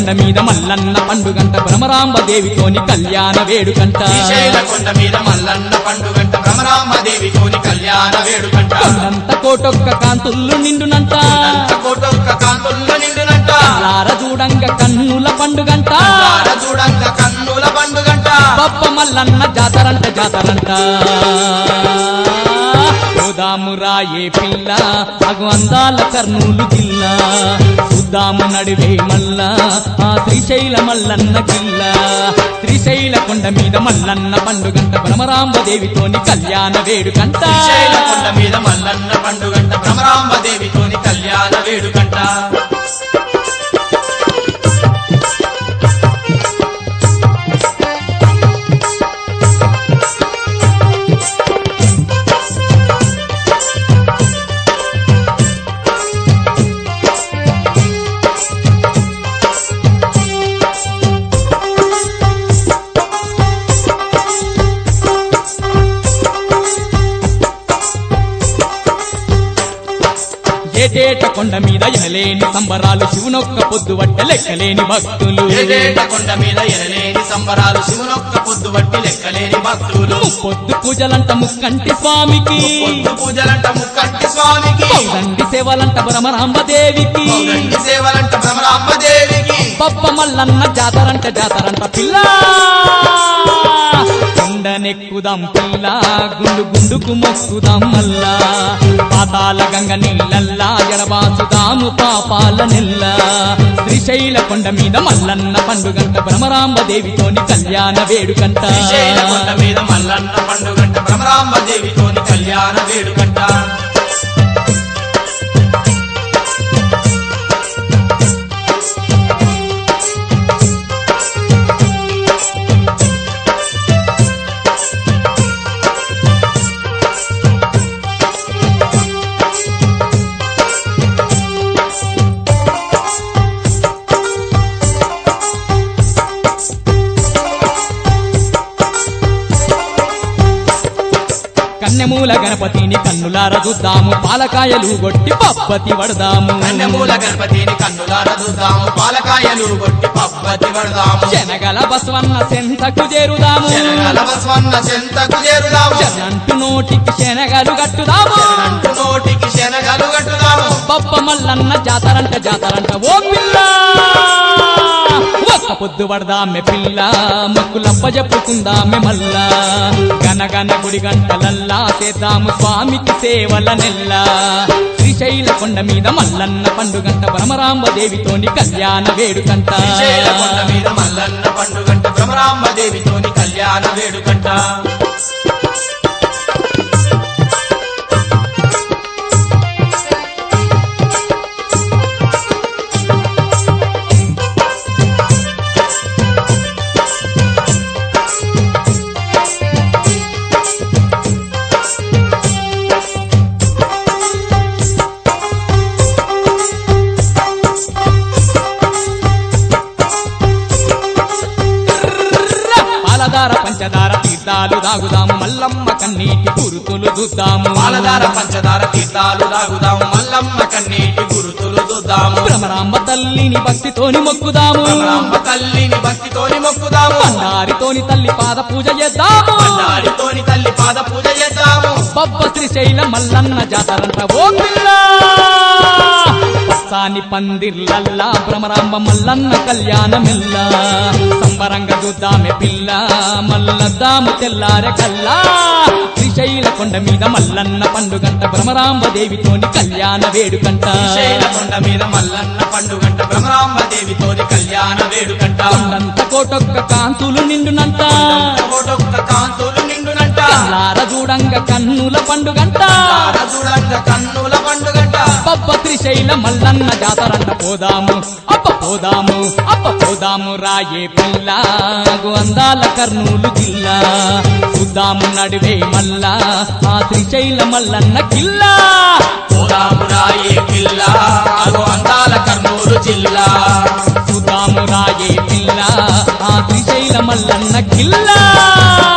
కొండ మీద మల్లన్న పండుగంట భ్రమరాంబ దేవితోని కళ్యాణ వేడుకంట శ్రీశైల కొండ మీద మల్లన్న పండుగంట భ్రమరాంబదేవితోని కళ్యాణ వేడుకంట కొండంత కోటొక్క కాంతుల్లు నిండునంట అంత కోటొక్క కాంతుల్లో నిండునంట లార చూడంగ కన్నుల పండుగంట ఆడ చూడంగ కన్నుల పండుగంట బప్ప మల్లన్న జాతరంట జాతరంట చూదాము రాయే పిల్ల అగు అందాల కర్నూలు జిల్లా చూద్దాము నడివే మల్ల ఆ శ్రీశైల మల్లన్న కిల్ల శ్రీశైల కొండ మీద మల్లన్న పండుగంట భ్రమరాంబ దేవితోని కళ్యాణ వేడుకంట శ్రీశైల కొండ మీద మల్లన్న పండుగంట భ్రమరాంబదేవితోని కళ్యాణ వేడుకంట ఏటేట కొండ మీద ఎనలేని సంబరాలు శివునొక్క పొద్దు వట్ట లెక్కలేని భక్తులు ఏడేట కొండ మీద ఎనలేని సంబరాలు శివునొక్క పొద్దు వట్టి లెక్కలేని భక్తులు పొద్దు పూజలంట ముక్కంటి స్వామికి పొద్దు పూజలంట ముక్కంటి స్వామికి పౌరండి సేవలంట భ్రమరాంబ దేవికి పౌరండి సేవలంట భ్రమరాంబదేవికి పప్ప మల్లన్న జాతరంట జాతరంట పిల్ల కొండనెక్కుదాం పిల్ల గుండు గుండుకు మొక్కుదాం మల్లా పాతాల గంగ నీళ్ళల్లా ఎడబాసుదాము పాపాల నెల్ల శ్రీశైల కొండ మీద మల్లన్న పండుగంట భ్రమరాంబ దేవితోని కళ్యాణ వేడుకంట శ్రీశైల కొండ మీద మల్లన్న పండుగంట భ్రమరాంబదేవితోని కళ్యాణ వేడుకంట కన్నెమూల గణపతిని కన్నులార చూద్దాము పాలకాయలు గొట్టి పప్పతి వడదాము కన్యమూల గణపతిని కన్నులార చూద్దాము పాలకాయలు కొట్టి పబ్బతి పడదాము శనగల బసవన్న సెంతకు చేరుదాము శనగల బస్వన్న చెంతకు చేరుదాము శరణంటు నోటికి శనగలు కట్టుదాము శరణంటు నోటికి శనగలు కట్టుదాము పప్ప మల్లన్న జాతరంట జాతరంట ఓ పిల్ల ఒక్క పొద్దు పడదామె పిల్ల మొక్కులప్ప చెప్పుకుందామె మల్లా గనగన గుడి గంటలల్లా చేద్దాము స్వామికి సేవల నెల్ల శ్రీశైల కొండ మీద మల్లన్న పండుగంట భ్రమరాంబ దేవితోని కళ్యాణ వేడుకంట శ్రీశైల కొండ మీద మల్లన్న పండుగంట భ్రమరాంబదేవితోని కళ్యాణ వేడుకంట పాలధార పంచదార తీర్థాలు దాగుదాము మల్లమ్మ కన్నీటి గురుతులు చూద్దాము పాలధార పంచదార తీర్థాలు దాగుదాము మల్లమ్మ కన్నీటి గురుతులు చూద్దాము భ్రమరాంబ తల్లిని భక్తితోని మొక్కుదాము భ్రమరాంబ తల్లిని భక్తితోని మొక్కుదాము బండారితోని తల్లి పాద పూజ చేద్దాము బండారితోని తల్లి పాద పూజ చేద్దాము బొబ్బ శ్రీశైల మల్లన్న జాతరంట ఓ పిల్ల పచ్చాని పందిర్లల్లా భ్రమరాంబ మల్లన్న కళ్యాణమెల్ల సంబరంగా చూద్దామె పిల్ల మల్లద్దాము తెల్లారె కల్లా శ్రీశైల కొండ మీద మల్లన్న పండుగంట భ్రమరాంబ దేవితోని కళ్యాణ వేడుకంట శ్రీశైల కొండ మీద మల్లన్న పండుగంట భ్రమరాంబ దేవితోని కళ్యాణ వేడుకంట కొండంత కోటొక్క కాంతులు నిండునంట కోటొక్క కాంతులు నిండునంట లార చూడంగ కన్నుల పండుగంట తార చూడంగ కన్నుల పండుగంట పబ్బ శ్రీశైల మల్లన్న జాతరంట పోదాము అప్ప పోదాము అప్ప పోదాము రాయే పిల్ల గు అందాల కర్నూలు జిల్లా చూద్దాము నడివే మల్లా ఆ శ్రీశైల మల్లన్న కిల్లా పోదాము రాయే పిల్ల అగో అందాల కర్నూలు జిల్లా చూద్దాము రాయే పిల్ల ఆ శ్రీశైల మల్లన్న కిల్లా